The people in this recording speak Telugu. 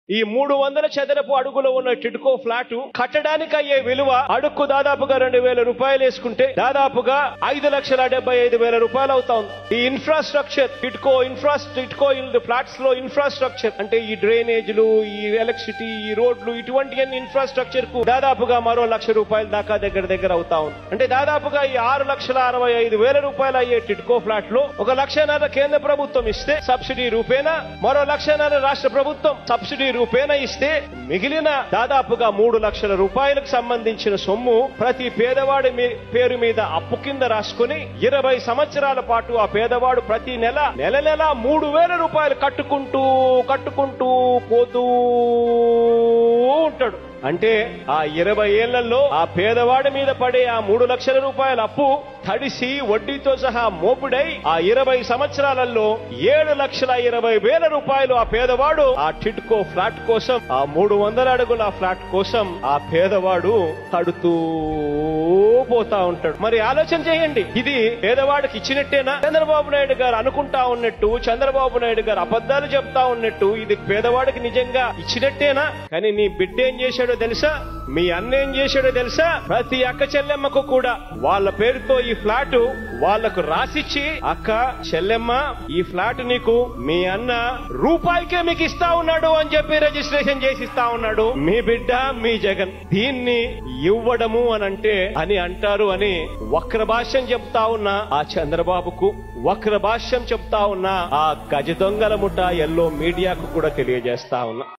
ఈ మూడు వందల చదరపు అడుగులో ఉన్న టిడ్కో ఫ్లాట్ కట్టడానికి అయ్యే విలువ అడుక్కు దాదాపుగా రెండు వేల రూపాయలు వేసుకుంటే దాదాపుగా ఐదు లక్షల డెబ్బై ఐదు వేల రూపాయలు అవుతా ఉంది ఈ infrastructure TIDCO infra TIDCO flats లో ఇన్ఫ్రాస్ట్రక్చర్ అంటే ఈ డ్రైనేజీలు ఈ ఎలక్ట్రిసిటీ ఈ రోడ్లు ఇటువంటి ఇన్ఫ్రాస్ట్రక్చర్ కు దాదాపుగా మరో లక్ష రూపాయల దాకా దగ్గర దగ్గర అవుతా ఉంది అంటే దాదాపుగా ఈ ఆరు లక్షల అరవై ఐదు వేల రూపాయలు అయ్యే టిడ్కో ఫ్లాట్ లో ఒక లక్షన్నర కేంద్ర ప్రభుత్వం ఇస్తే సబ్సిడీ రూపేనా మరో లక్షన్నర రాష్ట్ర ప్రభుత్వం సబ్సిడీ రూపేనా ఇస్తే మిగిలిన దాదాపుగా మూడు లక్షల రూపాయలకు సంబంధించిన సొమ్ము ప్రతి పేదవాడి మీ- పేరు మీద అప్పు కింద రాసుకుని ఇరవై సంవత్సరాల పాటు ఆ పేదవాడు ప్రతి నెల నెల నెల మూడు వేల రూపాయలు కట్టుకుంటూ కట్టుకుంటూ పోతూ ఉంటాడు అంటే ఆ ఇరవై ఏళ్లలో ఆ పేదవాడి మీద పడే ఆ మూడు లక్షల రూపాయల అప్పు తడిసి వడ్డీతో సహా మోపుడై ఆ ఇరవై సంవత్సరాలలో ఏడు లక్షల ఇరవై వేల రూపాయలు ఆ పేదవాడు ఆ టిట్కో ఫ్లాట్ కోసం ఆ మూడు వందల అడుగుల ఫ్లాట్ కోసం ఆ పేదవాడు కడుతూ పోతా ఉంటాడు మరి ఆలోచన చేయండి ఇది పేదవాడికి ఇచ్చినట్టేనా చంద్రబాబు నాయుడు గారు అనుకుంటా ఉన్నట్టు చంద్రబాబు నాయుడు గారు అబద్ధాలు చెప్తా ఉన్నట్టు ఇది పేదవాడికి నిజంగా ఇచ్చినట్టేనా కానీ నీ బిడ్డ ఏం చేశాడో తెలుసా మీ అన్న ఏం చేశాడో తెలుసా ప్రతి అక్క చెల్లెమ్మకు కూడా వాళ్ళ పేరుతో ఈ ఫ్లాట్ వాళ్లకు రాసిచ్చి అక్క చెల్లెమ్మ ఈ ఫ్లాట్ నీకు మీ అన్న రూపాయికే మీకు ఇస్తా ఉన్నాడు అని చెప్పి రిజిస్ట్రేషన్ చేసి ఇస్తా ఉన్నాడు మీ బిడ్డ మీ జగన్ దీన్ని ఇవ్వడము అని అంటే అని అంటారు అని వక్ర భాష్యం చెప్తా ఉన్న ఆ చంద్రబాబుకు వక్ర భాష్యం చెప్తా ఉన్న ఆ గజ దొంగల ముఠ ఎల్లో మీడియాకు కూడా తెలియజేస్తా ఉన్నా